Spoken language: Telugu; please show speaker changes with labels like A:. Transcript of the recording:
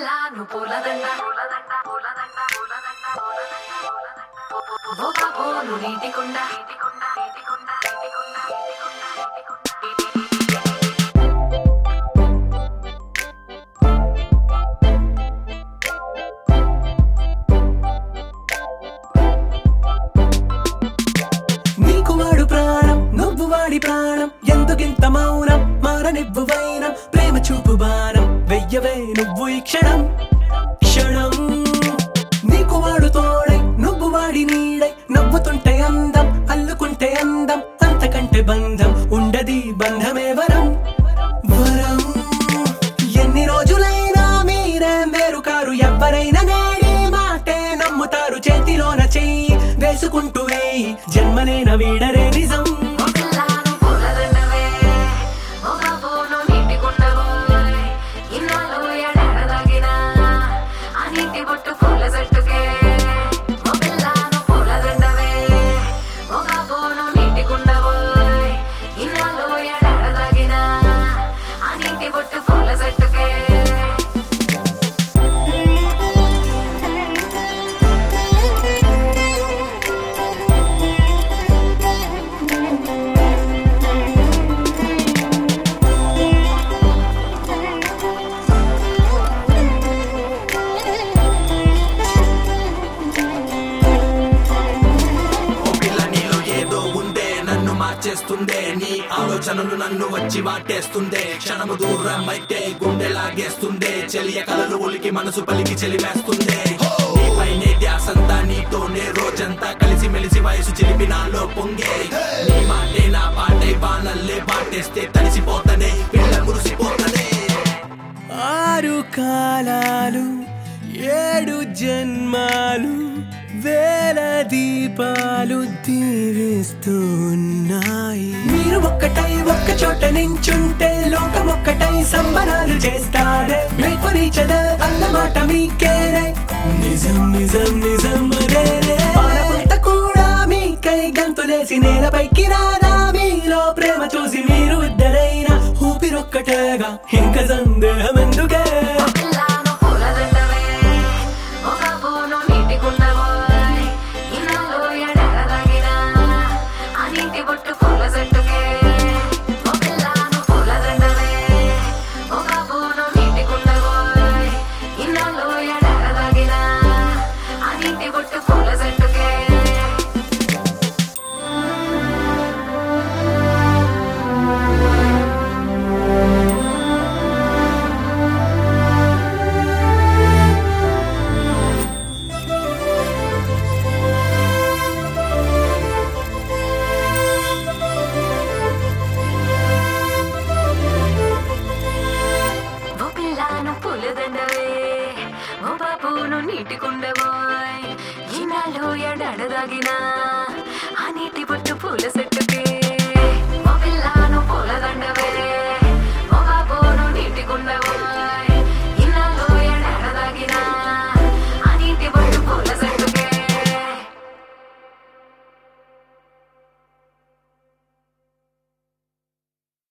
A: పిల్లను పూలదండ పూలదండ పూలదండ పూలదండ పూలదండ పూలదండ ఓ బాబోను నీటి కుండ నీటి కుండ నీటి కుండ నీటి కుండ నీటి కుండ నీటి కుండ
B: నీకు వాడు ప్రాణం నువ్వు వాడి ప్రాణం ఎందుకింత మౌనం మారనివ్వు వైనం ప్రేమ చూపు బాణం వెయ్యవే నువ్వు ఈ క్షణం క్షణం నీకు వాడు తోడై నువ్వు వాడి నీడై నవ్వుతుంటే అందం అల్లుకుంటే అందం అంతకంటే బంధం ఉండది బంధమే వరం వరం ఎన్ని రోజులైనా మీరే వేరు కారు ఎవ్వరైనా నేడే మాటే నమ్ముతారు చేతిలోన చెయ్యి వేసుకుంటూ వేయి జన్మనేన వీడరే నిజం
A: ఓ పిల్లను పూలదండవే ఓ బాబోను నీటి కుండవోయ్ ఇన్నాళ్ళు ఎడెడదగినా ఆ నీటి బొట్టు పూల చెట్టుకే ఓ పిల్లను పూలదండవే ఓ బాబోను నీటి కుండవోయ్ ఇన్నాళ్ళు ఎడెడదగినా ఆ నీటి బొట్టు పూల చెట్టుకే
C: ఓ పిల్ల నీలో ఏదో ఉందే నన్ను మార్చేస్తుందే నీ ఆలోచనలు నన్ను వచ్చి వాటేస్తుందే క్షణము దూరం అయితే గుండె లాగేస్తుందే చెలియ కలలు ఉలికి మనసు పలికి చెలివేస్తుందే నీపైనే ధ్యాసంతా నీతోనే రోజంతా కలిసి మెలిసి వయసు చిలిపి నాలో పొంగే నీ మాటే నా పాటే బాణల్లే పాటేస్తే తడిసిపోతనే పిల్ల మురిసిపోతనే
B: ఆరు కాలాలు ఏడు జన్మాలు వేల దీపాలు దీవిస్తున్నాయి మీరు ఒక్కటై ఒక్క చోట నించుంటే లోకం ఒక్కటై సంబరాలు చేస్తారే మేపరీచద అన్నమాట మీకేరే నిజం నిజం నిజం రేరే పాలపుంత కూడా మీకై గంతులేసి నేలపైకి రాదా మీలో ప్రేమ చూసి మీరు ఇద్దరైనా ఊపిరొక్కటేగా ఇంక సందేహం ఎందుకే
A: పిల్లను పూలదండవే ఓ బాబోను నీటి కుండవోయ్ ఇన్నాళ్ళు ఎడెడదగినా ఆ నీటి బొట్టు పూల చెట్టుకే ఓ పిల్లను పూలదండవే ఓ బాబోను నీటి కుండవోయ్ ఇన్నాళ్ళు ఎడెడదగినా ఆ నీటి బొట్టు పూల చెట్టుకే ఓ పిల్లను పూలదండవే ఓ బాబును నీటి కుండవోయ్ ఈనాళ్ళు ఎడడదాగినా ఆ నీటి బొట్టు పూల చెట్టుకే